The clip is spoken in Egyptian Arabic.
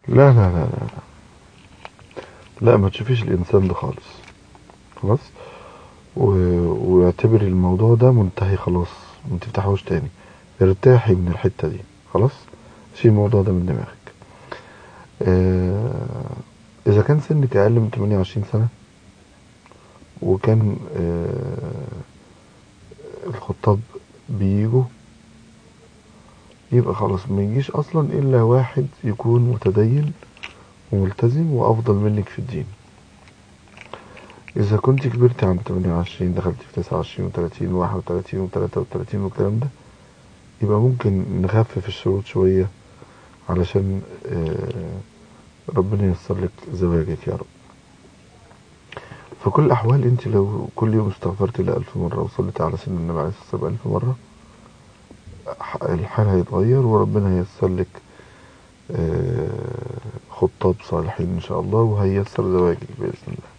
لا لا لا لا لا لا ما تشوفيش الإنسان ده خالص خلاص و... واعتبري الموضوع ده منتهي خلاص ما تفتحوش تاني ارتاحي من الحتة دي خلاص شيل الموضوع ده من دماغك آه... إذا كان سنك أقل من 28 سنة وكان آه... الخطاب بيجوا يبقى خلاص ما يجيش اصلا الا واحد يكون متدين وملتزم وافضل منك في الدين اذا كنت كبرت عن 28 دخلت في 29 و30 و31 و33 والكلام ده يبقى ممكن نخفف الشروط شوية علشان آه، ربنا ييسر لك زواجك يا رب في كل الأحوال أنت لو كل يوم استغفرت الله ألف مرة وصلت على سن النبي عليه الصلاة والسلام ألف مرة ح- الحال هيتغير وربنا هييسر لك آه، خطاب صالحين إن شاء الله وهييسر زواجك بإذن الله